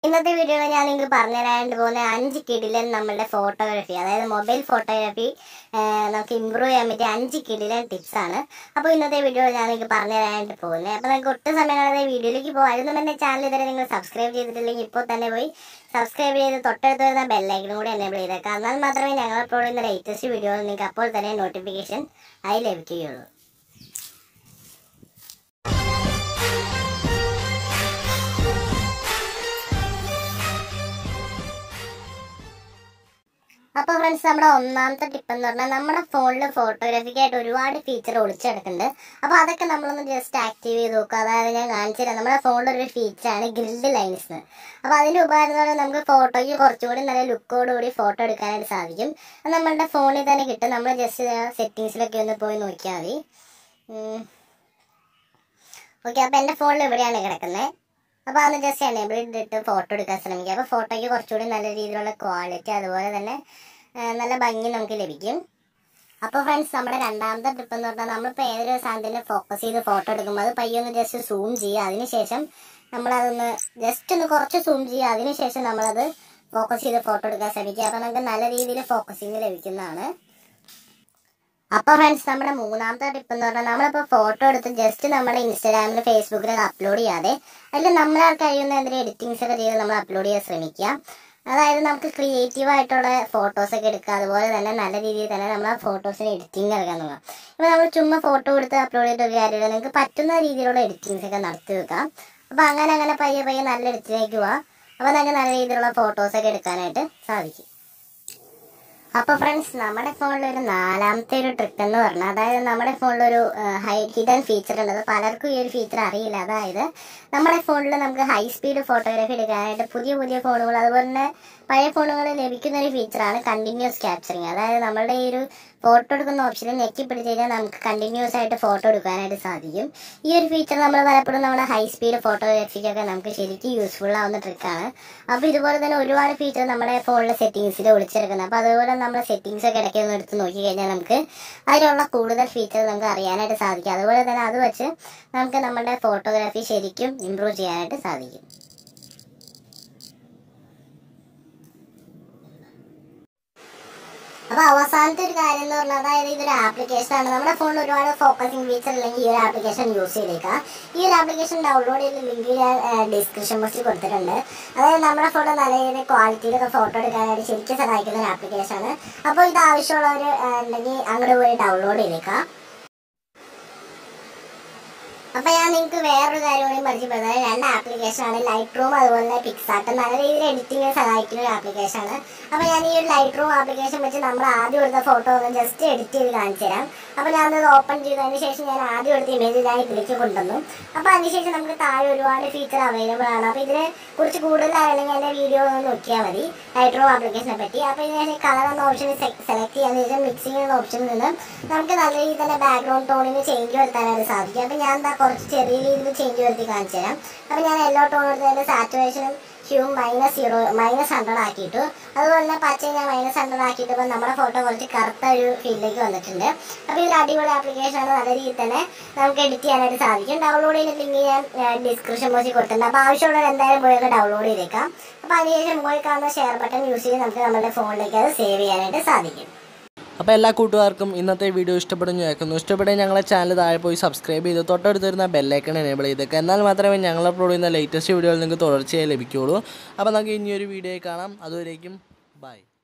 ഇന്നത്തെ വീഡിയോയിൽ ഞാൻ നിങ്ങൾക്ക് പറഞ്ഞു തരാണ്ട് പോകുന്ന അഞ്ച് കിടിലൻ നമ്മളുടെ ഫോട്ടോഗ്രാഫി അതായത് മൊബൈൽ ഫോട്ടോഗ്രാഫി നമുക്ക് ഇമ്പ്രൂവ് ചെയ്യാൻ പറ്റിയ അഞ്ച് കിടിലൻ ടിപ്സ് ആണ് അപ്പോൾ ഇന്നത്തെ വീഡിയോയിൽ ഞാൻ നിങ്ങൾക്ക് പറഞ്ഞു തരാനായിട്ട് പോകുന്നത് അപ്പോൾ നിങ്ങൾക്ക് ഒട്ടും സമയം കളയാതെ വീഡിയോയിലേക്ക് പോകാനും എൻ്റെ ചാനൽ ഇതുവരെ നിങ്ങൾ സബ്സ്ക്രൈബ് ചെയ്തിട്ടില്ലെങ്കിൽ ഇപ്പോൾ തന്നെ പോയി സബ്സ്ക്രൈബ് ചെയ്ത് തൊട്ടടുത്ത് വരുന്ന ബെല്ലൈക്കനും കൂടി എനേബിൾ ചെയ്തേക്കാം എന്നാൽ മാത്രമേ ഞങ്ങൾ അപ്ലോഡ് ചെയ്യുന്ന ലേറ്റസ്റ്റ് വീഡിയോ നിങ്ങൾക്ക് അപ്പോൾ തന്നെ നോട്ടിഫിക്കേഷൻ ആയി ലഭിക്കുകയുള്ളൂ അപ്പോൾ ഫ്രണ്ട്സ് നമ്മുടെ ഒന്നാമത്തെ ടിപ്പ് എന്ന് പറഞ്ഞാൽ നമ്മുടെ ഫോണിൽ ഫോട്ടോഗ്രാഫിക്കായിട്ട് ഒരുപാട് ഫീച്ചർ ഒളിച്ചെടുക്കുന്നുണ്ട് അപ്പോൾ അതൊക്കെ നമ്മളൊന്ന് ജസ്റ്റ് ആക്റ്റീവ് ചെയ്ത് നോക്കുക അതായത് ഞാൻ കാണിച്ചു തരാം നമ്മുടെ ഫോണിൽ ഒരു ഫീച്ചറാണ് ഗ്രിൽഡ് ലൈൻസ് അപ്പോൾ അതിൻ്റെ ഉപകാരം എന്ന് പറഞ്ഞാൽ നമുക്ക് ഫോട്ടോയ്ക്ക് കുറച്ചുകൂടി നല്ല ലുക്കോടുകൂടി ഫോട്ടോ എടുക്കാനായിട്ട് സാധിക്കും അത് നമ്മളുടെ ഫോണിൽ തന്നെ കിട്ടും നമ്മൾ ജസ്റ്റ് സെറ്റിങ്സിലൊക്കെ ഒന്ന് പോയി നോക്കിയാൽ മതി ഓക്കെ അപ്പോൾ എൻ്റെ ഫോണിൽ ഇവിടെയാണ് കിടക്കുന്നത് അപ്പോൾ അന്ന് ജസ്റ്റ് എനേബിൾ ഇട്ടിട്ട് ഫോട്ടോ എടുക്കാൻ ശ്രമിക്കുക അപ്പോൾ ഫോട്ടോയ്ക്ക് കുറച്ചുകൂടി നല്ല രീതിയിലുള്ള ക്വാളിറ്റി അതുപോലെ തന്നെ ആ, നല്ല ഭംഗി നമുക്ക് ലഭിക്കും അപ്പോൾ ഫ്രണ്ട്സ് നമ്മുടെ രണ്ടാമത്തെ ട്രിപ്പ് എന്ന് പറഞ്ഞാൽ നമ്മളിപ്പോൾ ഏതൊരു സാധനത്തിന് ഫോക്കസ് ചെയ്ത് ഫോട്ടോ എടുക്കുമ്പോൾ അത് പയ്യെ ഒന്ന് ജസ്റ്റ് സൂം ചെയ്യുക അതിനുശേഷം നമ്മളതൊന്ന് ജസ്റ്റ് ഒന്ന് കുറച്ച് സൂം ചെയ്യുക അതിനുശേഷം നമ്മളത് ഫോക്കസ് ചെയ്ത് ഫോട്ടോ എടുക്കാൻ ശ്രമിക്കുക അപ്പോൾ നമുക്ക് നല്ല രീതിയിൽ ഫോക്കസിങ് ലഭിക്കുന്നതാണ് അപ്പൊ ഫ്രണ്ട്സ് നമ്മുടെ മൂന്നാമത്തെ ടിപ്പ് എന്ന് പറഞ്ഞാൽ നമ്മളിപ്പോൾ ഫോട്ടോ എടുത്ത് ജസ്റ്റ് നമ്മുടെ ഇൻസ്റ്റാഗ്രാമിൽ ഫേസ്ബുക്കിലൊക്കെ അപ്ലോഡ് ചെയ്യാതെ അതിൽ നമ്മളാൽ കഴിയുന്ന എന്തെങ്കിലും എഡിറ്റിങ്സ് ഒക്കെ ചെയ്ത് നമ്മൾ അപ്ലോഡ് ചെയ്യാൻ ശ്രമിക്കുക അതായത് നമുക്ക് ക്രിയേറ്റീവ് ആയിട്ടുള്ള ഫോട്ടോസ് ഒക്കെ എടുക്കുക അതുപോലെ തന്നെ നല്ല രീതിയിൽ തന്നെ നമ്മൾ ആ ഫോട്ടോസിന് എഡിറ്റിംഗ് നൽകാൻ നോക്കാം ഇപ്പോൾ നമ്മൾ ചുമ്മാ ഫോട്ടോ എടുത്ത് അപ്ലോഡ് ചെയ്തിട്ട് ഒരു കാര്യമില്ല നിങ്ങൾക്ക് പറ്റുന്ന രീതിയിലുള്ള എഡിറ്റിങ്സ് ഒക്കെ നടത്തി വെക്കാം അപ്പോൾ അങ്ങനെ അങ്ങനെ പയ്യെ പയ്യെ നല്ല എഡിറ്റിലേക്ക് പോവാം അപ്പോൾ നമുക്ക് നല്ല രീതിയിലുള്ള ഫോട്ടോസ് ഒക്കെ എടുക്കാനായിട്ട് സാധിക്കും അപ്പൊ ഫ്രണ്ട്സ് നമ്മുടെ ഫോണിൽ ഒരു നാലാമത്തെ ഒരു ട്രിക്ക് എന്ന് പറഞ്ഞാൽ അതായത് നമ്മുടെ ഫോണിൽ ഒരു ഹൈ ഹിഡൻ ഫീച്ചർ ഉണ്ട് അത് പലർക്കും ഈ ഒരു ഫീച്ചർ അറിയില്ല അതായത് നമ്മുടെ ഫോണിൽ നമുക്ക് ഹൈ സ്പീഡ് ഫോട്ടോഗ്രാഫി എടുക്കാനായിട്ട് പുതിയ പുതിയ ഫോണുകൾ അതുപോലെ തന്നെ പഴയ ഫോണുകളിൽ ലഭിക്കുന്ന ഒരു ഫീച്ചറാണ് കണ്ടിന്യൂസ് ക്യാപ്ചറിങ് അതായത് നമ്മളുടെ ഈ ഒരു ഫോട്ടോ എടുക്കുന്ന ഓപ്ഷനിൽ ഞെക്കി പിടിച്ച് കഴിഞ്ഞാൽ നമുക്ക് കണ്ടിന്യൂസ് ആയിട്ട് ഫോട്ടോ എടുക്കാനായിട്ട് സാധിക്കും ഈ ഒരു ഫീച്ചർ നമ്മൾ പലപ്പോഴും നമ്മുടെ ഹൈ സ്പീഡ് ഫോട്ടോഗ്രാഫിക്കൊക്കെ നമുക്ക് ശരിക്കും യൂസ്ഫുൾ ആവുന്ന ട്രിക്കാണ് അപ്പോൾ ഇതുപോലെ തന്നെ ഒരുപാട് ഫീച്ചർ നമ്മുടെ ഫോണിലെ സെറ്റിങ്സിൽ ഒളിച്ചെടുക്കുന്നത് അപ്പോൾ അതുപോലെ നമ്മുടെ സെറ്റിങ്സ് ഒക്കെ ഇടയ്ക്ക് ഒന്ന് എടുത്ത് നോക്കി കഴിഞ്ഞാൽ നമുക്ക് അതിലുള്ള കൂടുതൽ ഫീച്ചർ നമുക്ക് അറിയാനായിട്ട് സാധിക്കും അതുപോലെ തന്നെ അത് വെച്ച് നമുക്ക് നമ്മുടെ ഫോട്ടോഗ്രാഫി ശരിക്കും ഇമ്പ്രൂവ് ചെയ്യാനായിട്ട് സാധിക്കും അപ്പൊ അവസാനത്തെ ഒരു കാര്യം എന്ന് പറഞ്ഞാൽ അതായത് ഇതൊരു ആപ്ലിക്കേഷൻ ആണ് നമ്മുടെ ഫോണിൽ ഒരുപാട് ഫോക്കസിങ് ഫീച്ചർ ഇല്ലെങ്കിൽ ഈ ഒരു ആപ്ലിക്കേഷൻ യൂസ് ചെയ്തേക്കാം ഈ ഒരു ആപ്ലിക്കേഷൻ ഡൗൺലോഡ് ചെയ്ത ലിങ്ക് ഞാൻ ഡിസ്ക്രിപ്ഷൻ ബോക്സിൽ കൊടുത്തിട്ടുണ്ട് അതായത് നമ്മുടെ ഫോട്ടോ നല്ല രീതിയിൽ ക്വാളിറ്റിയിലൊക്കെ ഫോട്ടോ എടുക്കാനായിട്ട് ശരിക്കും സഹായിക്കുന്ന ഒരു ആപ്ലിക്കേഷൻ ആണ് അപ്പോൾ ഇത് ആവശ്യമുള്ളവർ ഉണ്ടെങ്കിൽ അങ്ങോട്ട് പോയി ഡൗൺലോഡ് ചെയ്തേക്കാം അപ്പൊ ഞാൻ നിങ്ങൾക്ക് വേറൊരു കാര്യം കൂടി പരിചയപ്പെടുന്നത് രണ്ട് ആപ്ലിക്കേഷൻ ആണ് ലൈറ്റ് റൂം അതുപോലെ തന്നെ പിക്സാർട്ട് നല്ല രീതിയിൽ എഡിറ്റിംഗ് സഹായിക്കുന്ന ഒരു ആപ്ലിക്കേഷൻ ആണ് അപ്പൊ ഞാൻ ഈ ഒരു ലൈറ്റ് റൂം ആപ്ലിക്കേഷൻ വെച്ച് നമ്മൾ ആദ്യം എടുത്ത ഫോട്ടോ ഒന്ന് ജസ്റ്റ് എഡിറ്റ് ചെയ്ത് കാണിച്ചു തരാം അപ്പൊ ഞാനത് ഓപ്പൺ ചെയ്തതിന് ശേഷം ഞാൻ ആദ്യം എടുത്ത ഇമേജ് ഞാൻ ഇതിലേക്ക് കൊണ്ടുവന്നു അപ്പൊ അതിനുശേഷം നമുക്ക് താഴെ ഒരുപാട് ഫീച്ചർ അവൈലബിൾ ആണ് അപ്പൊ ഇതിനെ കുറിച്ച് കൂടുതൽ അറിയണമെങ്കിൽ എൻ്റെ വീഡിയോ ഒന്ന് നോക്കിയാൽ മതി ലൈറ്റ് റൂം ആപ്ലിക്കേഷനെ പറ്റി അപ്പൊ ഇതിന് കളർ എന്ന ഓപ്ഷൻ സെലക്ട് ചെയ്യാൻ ശേഷം മിക്സിംഗ് എന്ന ഓപ്ഷനിൽ നിന്ന് നമുക്ക് നല്ല രീതിയിൽ തന്നെ ബാക്ക്ഗ്രൗണ്ട് ടോണിന് ചേഞ്ച് വരുത്താനായിട്ട് സാധിക്കും അപ്പൊ ഞാൻ എന്താ കുറച്ച് ചെറിയ രീതിയിൽ ചേഞ്ച് വരുത്തി കാണിച്ചു തരാം അപ്പൊ ഞാൻ എല്ലാ ടോൺ എടുത്തതിന്റെ സാറ്റുറേഷനും hue minus zero minus hundred ആക്കിയിട്ടു അതുപോലെ തന്നെ പച്ച ഞാൻ മൈനസ് ഹൺഡ്രഡ് ആക്കിയിട്ട് ഇപ്പം നമ്മുടെ ഫോട്ടോ കുറച്ച് കറുത്ത ഒരു ഫീൽഡിലേക്ക് വന്നിട്ടുണ്ട് അപ്പോൾ ഇതൊരു അടിപൊളി ആപ്ലിക്കേഷൻ ആണ് നല്ല രീതിയിൽ തന്നെ നമുക്ക് എഡിറ്റ് ചെയ്യാനായിട്ട് സാധിക്കും ഡൗൺലോഡ് ചെയ്യുന്ന ലിങ്ക് ഞാൻ ഡിസ്ക്രിപ്ഷൻ ബോക്സിൽ കൊടുത്തിട്ടുണ്ട് അപ്പോൾ ആവശ്യമുള്ളവർ എന്തായാലും പോയൊക്കെ ഡൗൺലോഡ് ചെയ്തേക്കാം അപ്പോൾ അതിനുശേഷം മുകളിൽ കാണുന്ന ഷെയർ ബട്ടൺ യൂസ് ചെയ്ത് നമുക്ക് നമ്മുടെ ഫോണിലേക്ക് അത് സേവ് ചെയ്യാനായിട്ട് സാധിക്കും അപ്പോൾ എല്ലാ കൂട്ടുകാർക്കും ഇന്നത്തെ വീഡിയോ ഇഷ്ടപ്പെടുന്നു കേൾക്കുന്നു ഇഷ്ടപ്പെടുന്ന ഞങ്ങളെ ചാനൽ താഴെ പോയി സബ്സ്ക്രൈബ് ചെയ്ത് തൊട്ടടുത്ത് വരുന്ന ബെല്ലൈക്കൺ എനേബിൾ ചെയ്തേക്കുക എന്നാൽ മാത്രമേ ഞങ്ങൾ അപ്ലോഡ് ചെയ്യുന്ന ലേറ്റസ്റ്റ് വീഡിയോകൾ നിങ്ങൾക്ക് തുടർച്ചയായി ലഭിക്കുകയുള്ളൂ അപ്പോൾ നമുക്ക് ഇനിയൊരു വീഡിയോ കാണാം അതുവരേക്കും ബൈ